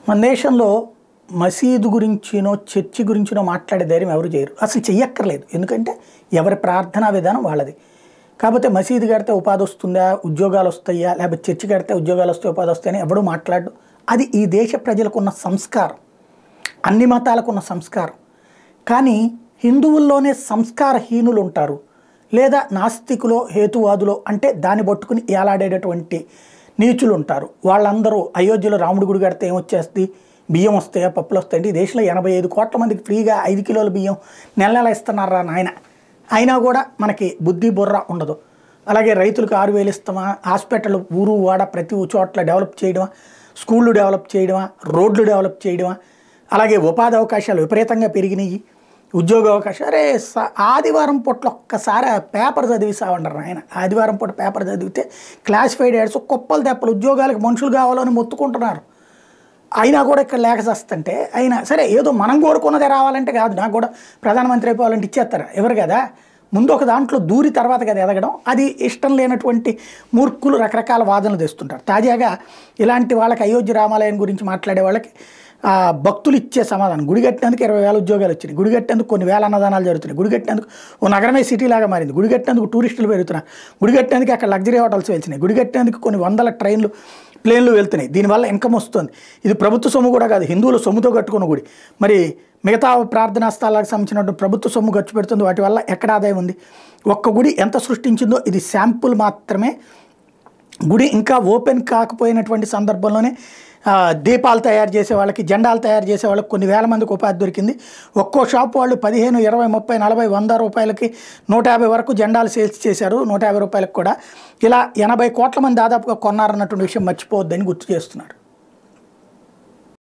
మన దేశంలో మసీదు గురించినో చర్చి గురించినో మాట్లాడే ధైర్యం ఎవరు చేయరు అసలు చెయ్యక్కర్లేదు ఎందుకంటే ఎవరి ప్రార్థనా విధానం వాళ్ళది కాకపోతే మసీదు కడితే ఉపాధి వస్తుందా ఉద్యోగాలు వస్తాయా లేకపోతే చర్చి కడితే ఉద్యోగాలు వస్తాయి ఉపాధి వస్తాయని ఎవడూ మాట్లాడు అది ఈ దేశ ప్రజలకు ఉన్న సంస్కారం అన్ని మతాలకు ఉన్న సంస్కారం కానీ హిందువుల్లోనే సంస్కారహీనులు ఉంటారు లేదా నాస్తికులో హేతువాదులో అంటే దాన్ని పట్టుకుని ఏలాడేటటువంటి నీచులు ఉంటారు వాళ్ళందరూ అయోధ్యలో రాముడి గుడి కడితే ఏమొచ్చేస్తుంది బియ్యం వస్తాయా పప్పులు వస్తాయండి ఈ దేశంలో ఎనభై ఐదు కోట్ల మందికి ఫ్రీగా ఐదు కిలోల బియ్యం నెల నెల ఇస్తున్నారా నాయన అయినా కూడా మనకి బుద్ధి బుర్ర ఉండదు అలాగే రైతులకు ఆరు వేలు ఇస్తామా హాస్పిటల్ ఊరు వాడ ప్రతి చోట్ల డెవలప్ చేయడమా స్కూళ్ళు డెవలప్ చేయడమా రోడ్లు డెవలప్ చేయడమా అలాగే ఉపాధి అవకాశాలు విపరీతంగా పెరిగినాయి ఉద్యోగ అవకాశాలు అరే స- ఆదివారం పూట్ల ఒక్కసారి ఆ పేపర్ చదివిసామంటారు ఆయన ఆదివారం పూట పేపర్ చదివితే క్లాసిఫైడ్ యాడ్స్ కుప్పలు తెప్పలు ఉద్యోగాలకు మనుషులు కావాలని మొత్తుకుంటున్నారు అయినా కూడా ఇక్కడ లేక చేస్తుంటే అయినా సరే ఏదో మనం కోరుకున్నదే రావాలంటే కాదు నాకు కూడా ప్రధానమంత్రి అయిపోవాలంటే ఇచ్చేస్తారా ఎవరు కదా ముందు ఒక దాంట్లో దూరి తర్వాత కదా ఎదగడం అది ఇష్టం లేనటువంటి మూర్ఖులు రకరకాల వాదనలు తెస్తుంటారు తాజాగా ఇలాంటి వాళ్ళకి అయోధ్య రామాలయం గురించి మాట్లాడే వాళ్ళకి ఆ, భక్తులు ఇచ్చే సమాధానం గుడి కట్టినందుకు ఇరవై వేల ఉద్యోగాలు వచ్చినాయి గుడి కట్టినందుకు కొన్ని వేల అన్నదానాలు జరుగుతున్నాయి గుడి కట్టినందుకు ఓ నగరమే సిటీ లాగా మారింది గుడి కట్టినందుకు టూరిస్టులు పెరుగుతున్నారు గుడి కట్టినందుకు అక్కడ లగ్జరీ హోటల్స్ వెళ్తున్నాయి గుడి కట్టినందుకు కొన్ని వందల ట్రైన్లు ప్లేన్లు వెళ్తున్నాయి దీనివల్ల ఇన్కమ్ వస్తుంది ఇది ప్రభుత్వ సొమ్ము కూడా కాదు హిందువులు సొమ్ముతో కట్టుకున్న గుడి మరి మిగతా ప్రార్థనా స్థలాలకు సంబంధించినటువంటి ప్రభుత్వ సొమ్ము ఖర్చు పెడుతుంది వాటి వల్ల ఎక్కడ ఆదాయం ఉంది ఒక్క గుడి ఎంత సృష్టించిందో ఇది శాంపుల్ మాత్రమే గుడి ఇంకా ఓపెన్ కాకపోయినటువంటి సందర్భంలోనే ఆ, దీపాలు తయారు చేసే వాళ్ళకి జెండాలు తయారు చేసే వాళ్ళకి కొన్ని వేల మందికి ఉపాధి దొరికింది ఒక్కో షాప్ వాళ్ళు పదిహేను ఇరవై ముప్పై నలభై వంద రూపాయలకి నూట యాభై వరకు జెండాలు సేల్స్ చేశారు నూట యాభై రూపాయలకు కూడా ఇలా ఎనభై కోట్ల మంది దాదాపుగా కొన్నారన్నటువంటి విషయం మర్చిపోవద్దని గుర్తు చేస్తున్నారు